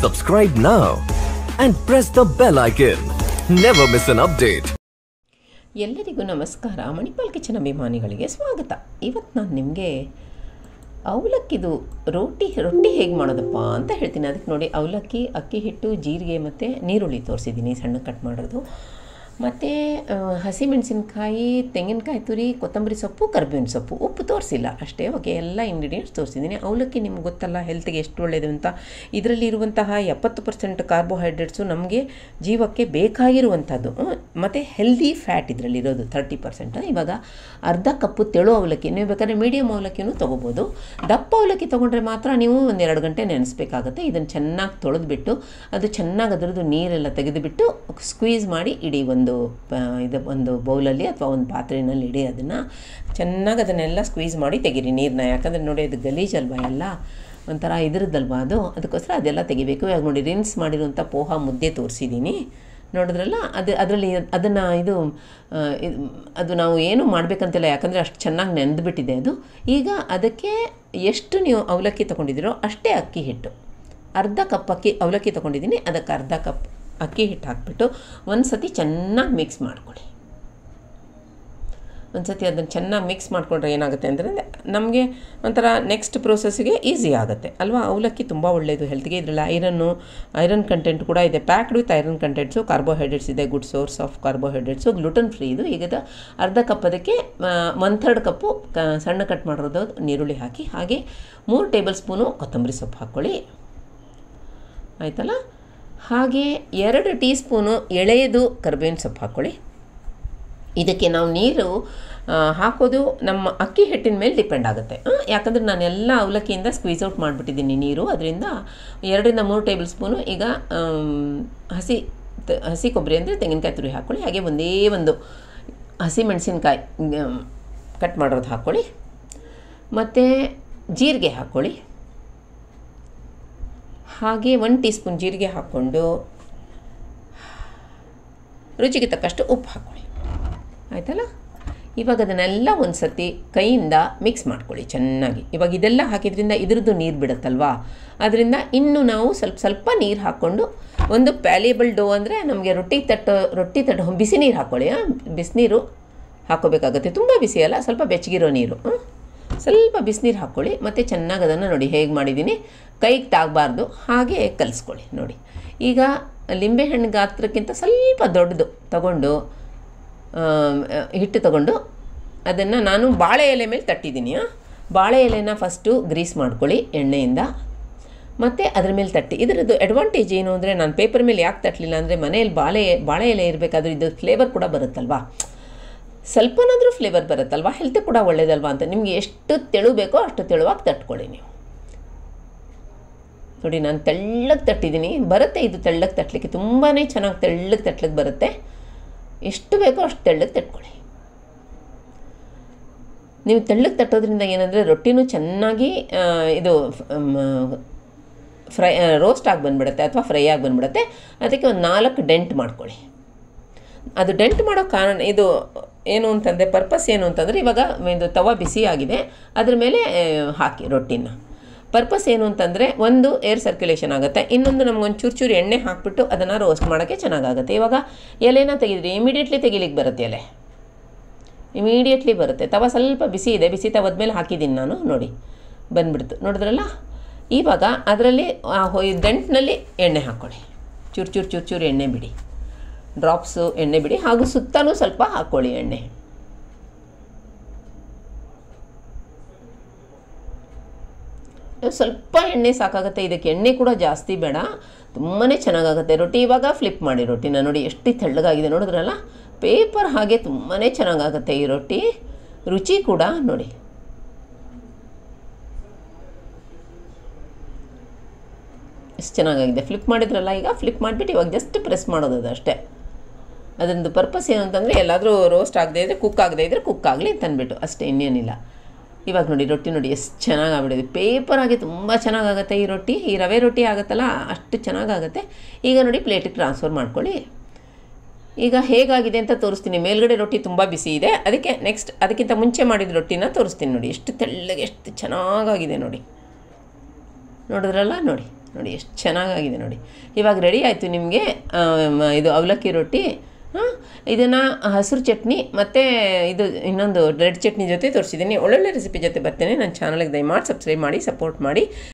Subscribe now and press the bell icon. Never miss an update. ಎಲ್ಲರಿಗೂ ನಮಸ್ಕಾರ Manipal kitchen ಅಭಿಮಾನಿಗಳಿಗೆ ಸ್ವಾಗತ ಇವತ್ತು ನಾನು ನಿಮಗೆ ಅವಲಕ್ಕಿದು ರೋಟಿ ರೊಟ್ಟಿ ಹೇಗೆ ಮಾಡೋದಪ್ಪ ಅಂತ ಹೇಳ್ತೀನಿ ಅದಕ್ಕೆ ನೋಡಿ ಅವಲಕ್ಕಿ ಅಕ್ಕಿ ಹಿಟ್ಟು ಜೀರಿಗೆ ಮತ್ತು ನೀರುಳ್ಳಿ ತೋರಿಸಿದ್ದೀನಿ ಸಣ್ಣ ಕಟ್ ಮಾಡೋದು ಮತ್ತು ಹಸಿಮೆಣಸಿನ್ಕಾಯಿ ತೆಂಗಿನಕಾಯಿ ತುರಿ ಕೊತ್ತಂಬರಿ ಸೊಪ್ಪು ಕರ್ಬೇವಿನ ಸೊಪ್ಪು ಉಪ್ಪು ತೋರಿಸಿಲ್ಲ ಅಷ್ಟೇ ಓಕೆ ಎಲ್ಲ ಇಂಗ್ರೀಡಿಯೆಂಟ್ಸ್ ತೋರಿಸಿದ್ದೀನಿ ಅವಲಕ್ಕಿ ನಿಮ್ಗೆ ಗೊತ್ತಲ್ಲ ಹೆಲ್ತ್ಗೆ ಎಷ್ಟು ಒಳ್ಳೆಯದು ಅಂತ ಇದರಲ್ಲಿ ಇರುವಂತಹ ಎಪ್ಪತ್ತು ಪರ್ಸೆಂಟ್ ಕಾರ್ಬೋಹೈಡ್ರೇಟ್ಸು ನಮಗೆ ಜೀವಕ್ಕೆ ಬೇಕಾಗಿರುವಂಥದ್ದು ಮತ್ತು ಹೆಲ್ದಿ ಫ್ಯಾಟ್ ಇದರಲ್ಲಿರೋದು ತರ್ಟಿ ಪರ್ಸೆಂಟ್ ಇವಾಗ ಅರ್ಧ ಕಪ್ಪು ತೆಳು ಅವಲಕ್ಕಿ ನೀವು ಬೇಕಾದ್ರೆ ಮೀಡಿಯಮ್ ಅವಲಕ್ಕಿನೂ ತೊಗೋಬೋದು ದಪ್ಪ ಅವಲಕ್ಕಿ ತೊಗೊಂಡ್ರೆ ಮಾತ್ರ ನೀವು ಒಂದೆರಡು ಗಂಟೆ ನೆನೆಸ್ಬೇಕಾಗುತ್ತೆ ಇದನ್ನು ಚೆನ್ನಾಗಿ ತೊಳೆದ್ಬಿಟ್ಟು ಅದು ಚೆನ್ನಾಗಿ ಅದರದ್ದು ನೀರೆಲ್ಲ ತೆಗೆದುಬಿಟ್ಟು ಸ್ಕ್ವೀಸ್ ಮಾಡಿ ಇಡಿ ಒಂದು ಪ- ಇದು ಒಂದು ಬೌಲಲ್ಲಿ ಅಥವಾ ಒಂದು ಪಾತ್ರೆಯಲ್ಲಿ ಇಡಿ ಅದನ್ನು ಚೆನ್ನಾಗಿ ಅದನ್ನೆಲ್ಲ ಸ್ಕ್ವೀಸ್ ಮಾಡಿ ತೆಗೀರಿ ನೀರನ್ನ ಯಾಕಂದರೆ ನೋಡಿ ಅದು ಗಲೀಜಲ್ವಾ ಎಲ್ಲ ಒಂಥರ ಇದ್ರದ್ದಲ್ವಾ ಅದು ಅದಕ್ಕೋಸ್ಕರ ಅದೆಲ್ಲ ತೆಗಿಬೇಕು ಇವಾಗ ನೋಡಿ ರಿನ್ಸ್ ಮಾಡಿರುವಂಥ ಪೋಹ ಮುದ್ದೆ ತೋರಿಸಿದ್ದೀನಿ ನೋಡಿದ್ರಲ್ಲ ಅದು ಅದರಲ್ಲಿ ಅದನ್ನು ಇದು ಆ, ಇದು ಅದು ನಾವು ಏನು ಮಾಡಬೇಕಂತಿಲ್ಲ ಯಾಕಂದರೆ ಅಷ್ಟು ಚೆನ್ನಾಗಿ ನೆಂದುಬಿಟ್ಟಿದೆ ಅದು ಈಗ ಅದಕ್ಕೆ ಎಷ್ಟು ನೀವು ಅವಲಕ್ಕಿ ತೊಗೊಂಡಿದ್ದೀರೋ ಅಷ್ಟೇ ಅಕ್ಕಿ ಹಿಟ್ಟು ಅರ್ಧ ಕಪ್ ಅಕ್ಕಿ ಅವಲಕ್ಕಿ ತೊಗೊಂಡಿದ್ದೀನಿ ಅದಕ್ಕೆ ಅರ್ಧ ಕಪ್ ಅಕ್ಕಿ ಹಿಟ್ಟು ಹಾಕ್ಬಿಟ್ಟು ಒಂದು ಸತಿ ಚೆನ್ನಾಗಿ ಮಿಕ್ಸ್ ಮಾಡ್ಕೊಳ್ಳಿ ಒಂದು ಸತಿ ಅದನ್ನು ಚೆನ್ನಾಗಿ ಮಿಕ್ಸ್ ಮಾಡಿಕೊಂಡ್ರೆ ಏನಾಗುತ್ತೆ ಅಂದರೆ ನಮಗೆ ಒಂಥರ ನೆಕ್ಸ್ಟ್ ಪ್ರೋಸೆಸ್ಸಿಗೆ ಈಸಿ ಆಗುತ್ತೆ ಅಲ್ವಾ ಅವಲಕ್ಕಿ ತುಂಬ ಒಳ್ಳೆಯದು ಹೆಲ್ತ್ಗೆ ಇದರಲ್ಲಿ ಐರನ್ನು ಐರನ್ ಕಂಟೆಂಟ್ ಕೂಡ ಇದೆ packed with iron contents carbohydrates ಇದೆ good source of carbohydrates gluten free ಇದು ಈಗ ಇದು ಅರ್ಧ ಕಪ್ ಅದಕ್ಕೆ ಒನ್ ಥರ್ಡ್ ಕಪ್ಪು ಕ ಸಣ್ಣ ಕಟ್ ಮಾಡಿರೋದು ನೀರುಳ್ಳಿ ಹಾಕಿ ಹಾಗೆ ಮೂರು ಟೇಬಲ್ ಸ್ಪೂನು ಕೊತ್ತಂಬರಿ ಸೊಪ್ಪು ಹಾಕ್ಕೊಳ್ಳಿ ಆಯ್ತಲ್ಲ ಹಾಗೆ ಎರಡು ಟೀ ಸ್ಪೂನು ಎಳೆಯದು ಕರಿಬೇವಿನ ಸೊಪ್ಪು ಹಾಕ್ಕೊಳ್ಳಿ ಇದಕ್ಕೆ ನಾವು ನೀರು ಆ, ಹಾಕೋದು ನಮ್ಮ ಅಕ್ಕಿ ಹಿಟ್ಟಿನ ಮೇಲೆ ಡಿಪೆಂಡ್ ಆಗುತ್ತೆ ಆ, ಯಾಕಂದರೆ ನಾನು ಎಲ್ಲ ಅವಲಕ್ಕಿಯಿಂದ ಸ್ಕ್ವೀಸ್ ಔಟ್ ಮಾಡಿಬಿಟ್ಟಿದ್ದೀನಿ ನೀರು ಅದರಿಂದ ಎರಡರಿಂದ ಮೂರು ಟೇಬಲ್ ಸ್ಪೂನು ಈಗ ಆಮ್, ಹಸಿ ತ- ಹಸಿ ಕೊಬ್ಬರಿ ಅಂದರೆ ತೆಂಗಿನಕಾಯಿ ತುರಿ ಹಾಕ್ಕೊಳ್ಳಿ ಹಾಗೆ ಒಂದೇ ಒಂದು ಹಸಿ ಮೆಣಸಿನ್ಕಾಯಿ ಕಟ್ ಮಾಡೋದು ಹಾಕ್ಕೊಳ್ಳಿ ಮತ್ತು ಜೀರಿಗೆ ಹಾಕ್ಕೊಳ್ಳಿ ಹಾಗೆ ಒನ್ ಟೀ ಸ್ಪೂನ್ ಜೀರಿಗೆ ಹಾಕ್ಕೊಂಡು ರುಚಿಗೆ ತಕ್ಕಷ್ಟು ಉಪ್ಪು ಹಾಕ್ಕೊಳ್ಳಿ ಆಯ್ತಲ್ಲ ಇವಾಗ ಅದನ್ನೆಲ್ಲ ಒಂದು ಸತಿ ಕೈಯಿಂದ ಮಿಕ್ಸ್ ಮಾಡ್ಕೊಳ್ಳಿ ಚೆನ್ನಾಗಿ ಇವಾಗ ಇದೆಲ್ಲ ಹಾಕಿದ್ರಿಂದ ಇದ್ರದ್ದು ನೀರು ಬಿಡುತ್ತಲ್ವಾ ಅದರಿಂದ ಇನ್ನು ನಾವು ಸ್ವಲ್ಪ ಸ್ವಲ್ಪ ನೀರು ಹಾಕ್ಕೊಂಡು ಒಂದು ಪ್ಯಾಲಿಯಬಲ್ ಡೋ ಅಂದರೆ ನಮಗೆ ರೊಟ್ಟಿ ತಟ್ಟು ರೊಟ್ಟಿ ತಟ್ಟು ಬಿಸಿ ನೀರು ಹಾಕ್ಕೊಳ್ಳಿ ಬಿಸಿನೀರು ಹಾಕೋಬೇಕಾಗುತ್ತೆ ತುಂಬ ಬಿಸಿ ಅಲ್ಲ ಸ್ವಲ್ಪ ಬೆಚ್ಚಗಿರೋ ನೀರು ಆ? ಸ್ವಲ್ಪ ಬಿಸಿನೀರು ಹಾಕ್ಕೊಳ್ಳಿ ಮತ್ತು ಚೆನ್ನಾಗಿ ಅದನ್ನು ನೋಡಿ ಹೇಗೆ ಮಾಡಿದ್ದೀನಿ ಕೈಗೆ ತಾಗಬಾರ್ದು ಹಾಗೆ ಕಲಿಸ್ಕೊಳ್ಳಿ ನೋಡಿ ಈಗ ಲಿಂಬೆಹಣ್ಣು ಗಾತ್ರಕ್ಕಿಂತ ಸ್ವಲ್ಪ ದೊಡ್ಡದು ತಗೊಂಡು ಆಮ್, ಹಿಟ್ಟು ತಗೊಂಡು ಅದನ್ನು ನಾನು ಬಾಳೆ ಎಲೆ ಮೇಲೆ ತಟ್ಟಿದ್ದೀನಿ ಆ. ಬಾಳೆ ಎಲೆನ ಫಸ್ಟು ಗ್ರೀಸ್ ಮಾಡ್ಕೊಳ್ಳಿ ಎಣ್ಣೆಯಿಂದ ಮತ್ತು ಅದ್ರ ಮೇಲೆ ತಟ್ಟಿ ಇದರದ್ದು ಅಡ್ವಾಂಟೇಜ್ ಏನು ಅಂದರೆ ನಾನು ಪೇಪರ್ ಮೇಲೆ ಯಾಕೆ ತಟ್ಟಲಿಲ್ಲ ಅಂದರೆ ಮನೆಯಲ್ಲಿ ಬಾಳೆ ಬಾಳೆ ಎಲೆ ಇರಬೇಕಾದ್ರೂ ಇದು ಫ್ಲೇವರ್ ಕೂಡ ಬರುತ್ತಲ್ವಾ ಸ್ವಲ್ಪನಾದರೂ ಫ್ಲೇವರ್ ಬರುತ್ತಲ್ವಾ ಹೆಲ್ತ್ ಕೂಡ ಒಳ್ಳೇದಲ್ವಾ ಅಂತ ನಿಮಗೆ ಎಷ್ಟು ತೆಳು ಬೇಕೋ ಅಷ್ಟು ತೆಳುವಾಗಿ ತಟ್ಕೊಳ್ಳಿ ನೀವು ನೋಡಿ ನಾನು ತೆಳ್ಳಗೆ ತಟ್ಟಿದ್ದೀನಿ ಬರುತ್ತೆ ಇದು ತೆಳ್ಳಗೆ ತಟ್ಟಲಿಕ್ಕೆ ತುಂಬಾ ಚೆನ್ನಾಗಿ ತೆಳ್ಳಗೆ ತಟ್ಲಿಕ್ಕೆ ಬರುತ್ತೆ ಎಷ್ಟು ಬೇಕೋ ಅಷ್ಟು ತೆಳ್ಳಗೆ ತಟ್ಕೊಳ್ಳಿ ನೀವು ತೆಳ್ಳಗೆ ತಟ್ಟೋದ್ರಿಂದ ಏನಂದರೆ ರೊಟ್ಟಿನೂ ಚೆನ್ನಾಗಿ ಆ, ಇದು ಫ್ರೈ ರೋಸ್ಟ್ ಆಗಿ ಬಂದ್ಬಿಡುತ್ತೆ ಅಥವಾ ಫ್ರೈ ಆಗಿ ಬಂದ್ಬಿಡುತ್ತೆ ಅದಕ್ಕೆ ಒಂದು ನಾಲ್ಕು ಡೆಂಟ್ ಮಾಡ್ಕೊಳ್ಳಿ ಅದು ಡೆಂಟ್ ಮಾಡೋ ಕಾರಣ ಇದು ಏನು ಅಂತಂದರೆ ಪರ್ಪಸ್ ಏನು ಅಂತಂದರೆ ಇವಾಗ ಇದು ತವ ಬಿಸಿ ಆಗಿದೆ ಅದ್ರ ಮೇಲೆ ಆ, ಹಾಕಿ ರೊಟ್ಟಿನ ಪರ್ಪಸ್ ಏನು ಅಂತಂದರೆ ಒಂದು ಏರ್ ಸರ್ಕ್ಯುಲೇಷನ್ ಆಗುತ್ತೆ ಇನ್ನೊಂದು ನಮ್ಗೊಂದು ಚೂರು ಚೂರು ಎಣ್ಣೆ ಹಾಕ್ಬಿಟ್ಟು ಅದನ್ನು ರೋಸ್ಟ್ ಮಾಡೋಕ್ಕೆ ಚೆನ್ನಾಗಾಗುತ್ತೆ ಇವಾಗ ಎಲೆನ ತೆಗೆದ್ರಿ ಇಮಿಡಿಯೇಟ್ಲಿ ತೆಗಿಲಿಕ್ಕೆ ಬರುತ್ತೆ ಎಲೆ ಇಮಿಡಿಯೇಟ್ಲಿ ಬರುತ್ತೆ ತವ ಸ್ವಲ್ಪ ಬಿಸಿ ಇದೆ ಬಿಸಿ ತವದ ಮೇಲೆ ಹಾಕಿದ್ದೀನಿ ನಾನು ನೋಡಿ ಬಂದ್ಬಿಡ್ತು ನೋಡಿದ್ರಲ್ಲ ಇವಾಗ ಅದರಲ್ಲಿ ಆ ಹೊಯ್ ದಂಟಿನಲ್ಲಿ ಎಣ್ಣೆ ಹಾಕ್ಕೊಳ್ಳಿ ಚೂರು ಚೂರು ಚೂರು ಚೂರು ಎಣ್ಣೆ ಬಿಡಿ ಡ್ರಾಪ್ಸು ಎಣ್ಣೆ ಬಿಡಿ ಹಾಗೂ ಸುತ್ತಲೂ ಸ್ವಲ್ಪ ಹಾಕ್ಕೊಳ್ಳಿ ಎಣ್ಣೆ ಸ್ವಲ್ಪ ಎಣ್ಣೆ ಸಾಕಾಗುತ್ತೆ ಇದಕ್ಕೆ ಎಣ್ಣೆ ಕೂಡ ಜಾಸ್ತಿ ಬೇಡ ತುಂಬಾ ಚೆನ್ನಾಗಾಗುತ್ತೆ ರೊಟ್ಟಿ ಇವಾಗ ಫ್ಲಿಪ್ ಮಾಡಿ ರೊಟ್ಟಿನ ನೋಡಿ ಎಷ್ಟು ತೆಳ್ಳಗಾಗಿದೆ ನೋಡಿದ್ರಲ್ಲ ಪೇಪರ್ ಹಾಗೆ ತುಂಬಾ ಚೆನ್ನಾಗಾಗುತ್ತೆ ಈ ರೊಟ್ಟಿ ರುಚಿ ಕೂಡ ನೋಡಿ ಎಷ್ಟು ಚೆನ್ನಾಗಾಗಿದೆ ಫ್ಲಿಪ್ ಮಾಡಿದ್ರಲ್ಲ ಈಗ ಫ್ಲಿಪ್ ಮಾಡಿಬಿಟ್ಟು ಇವಾಗ ಜಸ್ಟ್ ಪ್ರೆಸ್ ಮಾಡೋದು ಅದು ಅಷ್ಟೇ ಅದೊಂದು ಪರ್ಪಸ್ ಏನು ಅಂತಂದರೆ ಎಲ್ಲಾದರೂ ರೋಸ್ಟ್ ಆಗದೆ ಇದ್ದರೆ ಕುಕ್ ಆಗದೆ ಇದ್ದರೆ ಕುಕ್ ಆಗಲಿ ತಂದುಬಿಟ್ಟು ಅಷ್ಟೇ ಇನ್ನೇನಿಲ್ಲ ಇವಾಗ ನೋಡಿ ರೊಟ್ಟಿ ನೋಡಿ ಎಷ್ಟು ಚೆನ್ನಾಗಿ ಆಗ್ಬಿಟ್ಟಿದೆ ಪೇಪರ್ ಆಗಿ ತುಂಬ ಚೆನ್ನಾಗಾಗುತ್ತೆ ಈ ರೊಟ್ಟಿ ಈ ರವೆ ರೊಟ್ಟಿ ಆಗುತ್ತಲ್ಲ ಅಷ್ಟು ಚೆನ್ನಾಗಾಗುತ್ತೆ ಈಗ ನೋಡಿ ಪ್ಲೇಟಿಗೆ ಟ್ರಾನ್ಸ್ಫರ್ ಮಾಡ್ಕೊಳ್ಳಿ ಈಗ ಹೇಗಾಗಿದೆ ಅಂತ ತೋರಿಸ್ತೀನಿ ಮೇಲ್ಗಡೆ ರೊಟ್ಟಿ ತುಂಬ ಬಿಸಿ ಇದೆ ಅದಕ್ಕೆ ನೆಕ್ಸ್ಟ್ ಅದಕ್ಕಿಂತ ಮುಂಚೆ ಮಾಡಿದ ರೊಟ್ಟಿನ ತೋರಿಸ್ತೀನಿ ನೋಡಿ ಎಷ್ಟು ತೆಳ್ಳಗೆ ಎಷ್ಟು ಚೆನ್ನಾಗಾಗಿದೆ ನೋಡಿ ನೋಡಿದ್ರಲ್ಲ ನೋಡಿ ನೋಡಿ ಎಷ್ಟು ಚೆನ್ನಾಗಾಗಿದೆ ನೋಡಿ ಇವಾಗ ರೆಡಿ ಆಯಿತು ನಿಮಗೆ ಇದು ಅವಲಕ್ಕಿ ರೊಟ್ಟಿ ಹಾಂ ಇದನ್ನು ಹಸಿರು ಚಟ್ನಿ ಮತ್ತು ಇದು ಇನ್ನೊಂದು ರೆಡ್ ಚಟ್ನಿ ಜೊತೆ ತೋರಿಸಿದ್ದೀನಿ ಒಳ್ಳೊಳ್ಳೆ ರೆಸಿಪಿ ಜೊತೆ ಬರ್ತೇನೆ ನನ್ನ ಚಾನಲ್ಗೆ ದಯಮಾಡಿ ಸಬ್ಸ್ಕ್ರೈಬ್ ಮಾಡಿ ಸಪೋರ್ಟ್ ಮಾಡಿ